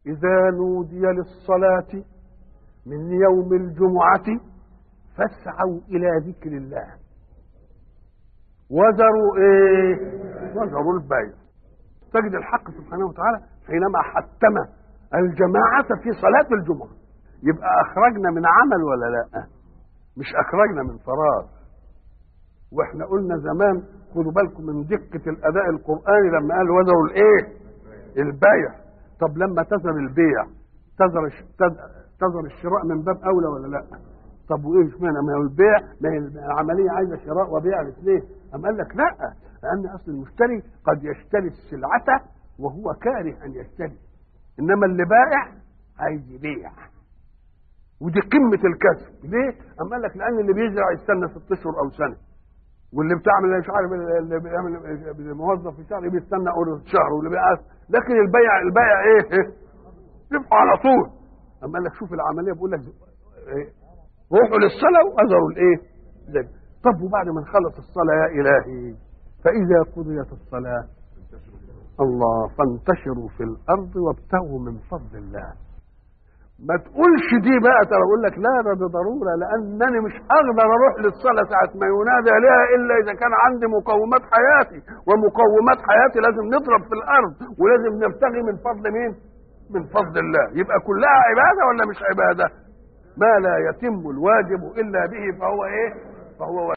إذا نودي للصلاة من يوم الجمعة فاسعوا إلى ذكر الله وذروا إيه؟ وذروا البيع تجد الحق سبحانه وتعالى حينما حتم الجماعة في صلاة الجمعة يبقى أخرجنا من عمل ولا لا؟ مش أخرجنا من فراغ واحنا قلنا زمان خدوا بالكم من دقة الأداء القرآني لما قال وذروا الإيه؟ البيع طب لما تذر البيع تذر تذر الشراء من باب أولى ولا لا؟ طب وايه اشمعنى ما هو البيع ما هي العمليه عايزه شراء وبيع الاثنين اما قال لك لا لان اصل المشتري قد يشتري السلعه وهو كاره ان يشتري انما اللي بائع عايز يبيع ودي قمه الكسب ليه؟ اما قال لك لان اللي بيزرع يستنى ست اشهر او سنه واللي بتعمل مش عارف اللي بيعمل موظف في شهر بيستنى شهر واللي بيع لكن البيع البيع ايه؟ ربحه على طول اما قال لك شوف العمليه بيقول لك إيه؟ روحوا للصلاة وأذروا الإيه؟ زي. طب وبعد ما نخلص الصلاة يا إلهي فإذا قضيت الصلاة الله فانتشروا في الأرض وابتغوا من فضل الله ما تقولش دي بقى ترى اقول لك لا ده, ده ضروره لانني مش هقدر اروح للصلاه ساعه ما ينادى لها الا اذا كان عندي مقومات حياتي ومقومات حياتي لازم نضرب في الارض ولازم نبتغي من فضل مين؟ من فضل الله يبقى كلها عباده ولا مش عباده؟ ما لا يتم الواجب الا به فهو ايه؟ فهو واجب